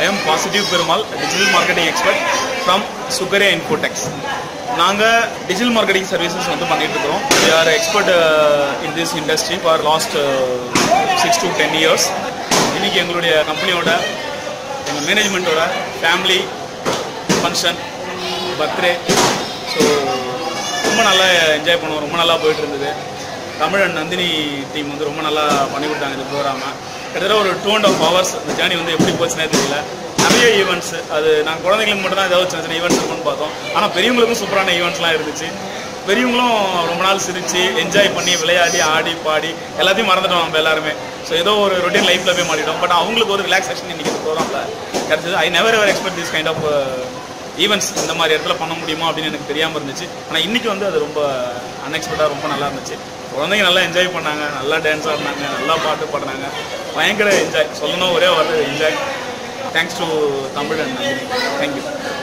I am positive Perumal digital marketing expert from சுகரே Infotechs நாங்கள் digital marketing services வந்து பண்ணிட்டு இருக்கிறோம் we are expert in this industry for last six to ten years இன்னைக்கு எங்களுடைய கம்பெனியோட எங்கள் மேனேஜ்மெண்ட்டோட ஃபேமிலி ஃபங்க்ஷன் பர்த்டே ஸோ ரொம்ப நல்லா என்ஜாய் பண்ணுவோம் ரொம்ப நல்லா போயிட்டு இருந்தது தமிழ் அண்ட் நந்தினி டீம் வந்து ரொம்ப நல்லா பண்ணி கொடுத்தாங்க இந்த ப்ரோக்ராமை கிட்டத்தட்ட ஒரு டூ அண்ட் ஆஃப் ஹவர்ஸ் இந்த ஜேர்னி வந்து எப்படி போச்சுனே தெரியல நிறைய ஈவெண்ட்ஸ் அது நாங்கள் குழந்தைங்களுக்கு மட்டும் தான் ஏதாவது சின்ன சின்ன ஈவெண்ட்ஸ் இருக்கும்னு பார்த்தோம் ஆனால் பெரியவங்களுக்கும் சூப்பரான ஈவெண்ட்ஸ்லாம் இருந்துச்சு பெரியவங்களும் ரொம்ப நாள் சிரிச்சு என்ஜாய் பண்ணி விளையாடி ஆடி பாடி எல்லாத்தையும் மறந்துட்டோம் நம்ம எல்லாருமே ஸோ ஏதோ ஒரு ரொட்டீன் லைஃப்பில் போய் மாட்டிட்டோம் பட் அவங்களுக்கு ஒரு ரிலாக்ஸேஷன் இன்னைக்கு இந்த ப்ரோக்ராமில் கிடச்சிது I never ever expect this kind of events இந்த மாதிரி இடத்துல பண்ண முடியுமா அப்படின்னு எனக்கு தெரியாமல் இருந்துச்சு ஆனால் இன்னைக்கு வந்து அது ரொம்ப அன்எக்ஸ்பெக்டாக ரொம்ப நல்லா இருந்துச்சு குழந்தைங்க நல்லா என்ஜாய் பண்ணாங்க நல்லா டான்ஸ் ஆடினாங்க நல்லா பாட்டு பாடினாங்க பயங்கர என்ஜாய் சொல்லணும் ஒரே வார்த்தை enjoy thanks to Tamil and Nandini thank you